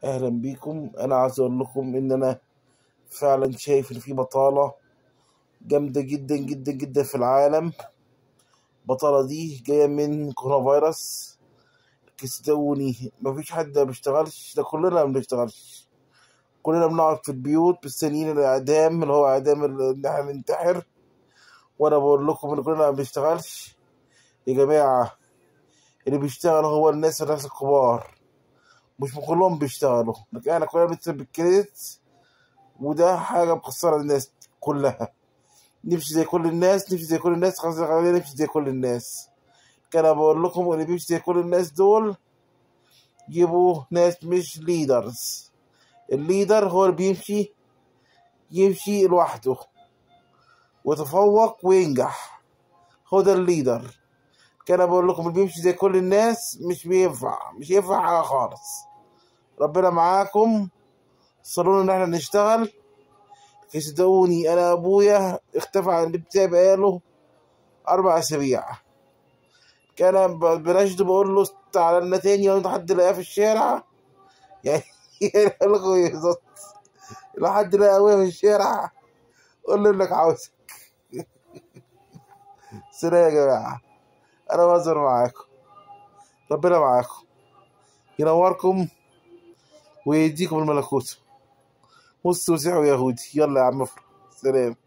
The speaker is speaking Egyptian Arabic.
اهلا بيكم انا عايز اقول لكم ان انا فعلا شايف ان في بطالة جامدة جدا جدا جدا في العالم البطالة دي جاية من كورونا فيروس صدقوني مفيش حد ما بيشتغلش ده كلنا ما بنشتغلش كلنا بنقعد في البيوت مستنيين الاعدام اللي هو اعدام ان احنا ننتحر وانا بقول لكم ان كلنا ما بنشتغلش يا جماعة اللي بيشتغل هو الناس الناس الكبار مش كلهم بيشتغلوا لكن احنا كلنا بنكتب بالكريدت وده حاجة مخسرة الناس كلها نمشي زي كل الناس نمشي زي كل الناس خلاص خلينا نمشي زي كل الناس كان بقول لكم اللي بيمشي زي كل الناس دول يبقوا ناس مش ليدرز الليدر هو اللي بيمشي يمشي لوحده ويتفوق وينجح هو ده الليدر كان بقول لكم اللي بيمشي زي كل الناس مش بينفع مش ينفع حاجة خالص ربنا معاكم صلونا ان احنا نشتغل صدقوني انا ابويا اختفى عن البيت بتاعي بقاله اربع اسابيع كان ب- بناشده بقول له تعالى لنا تاني لو حد لقاه في الشارع يعني لكم إيه بالظبط لو حد لقى ابويا في الشارع قول له انك عاوزك سلام يا جماعه انا بهزر معاكم ربنا معاكم ينوركم ويديكم الملكوت مسلم مسيحي ويهودي يلا يا عم افرح سلام